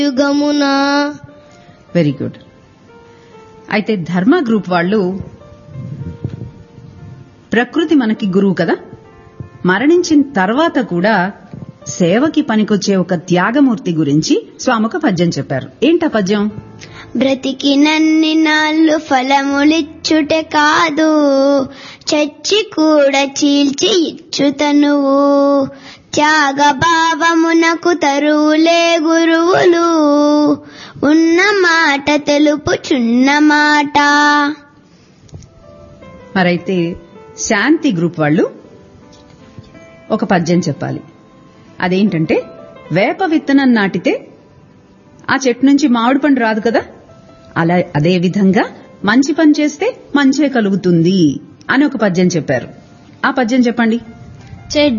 యుగమున very good అయితే ధర్మ group వాళ్ళు ప్రకృతి మనకి గురువు కదా మరణించిన తర్వాత కూడా సేవకి పనికొచ్చే ఒక త్యాగమూర్తి గురించి స్వామి ఒక పద్యం చెప్పారు ఏంటా పద్యం బ్రతికినన్ని నాళ్ళు ఫలములిచ్చుట కాదు చచ్చి కూడా చీల్చి ఇచ్చుతనువు త్యాగ భావమునకు తరువులే గురువులు ఉన్న మాట తెలుపుచున్న మాట మరైతే శాంతి గ్రూప్ వాళ్ళు ఒక పద్యం చెప్పాలి అదేంటంటే వేప విత్తనం నాటితే ఆ చెట్టు నుంచి మామిడి పండు రాదు కదా అలా అదే విధంగా మంచి పని చేస్తే మంచే కలుగుతుంది అని ఒక పద్యం చెప్పారు ఆ పద్యం చెప్పండి చెడ్డ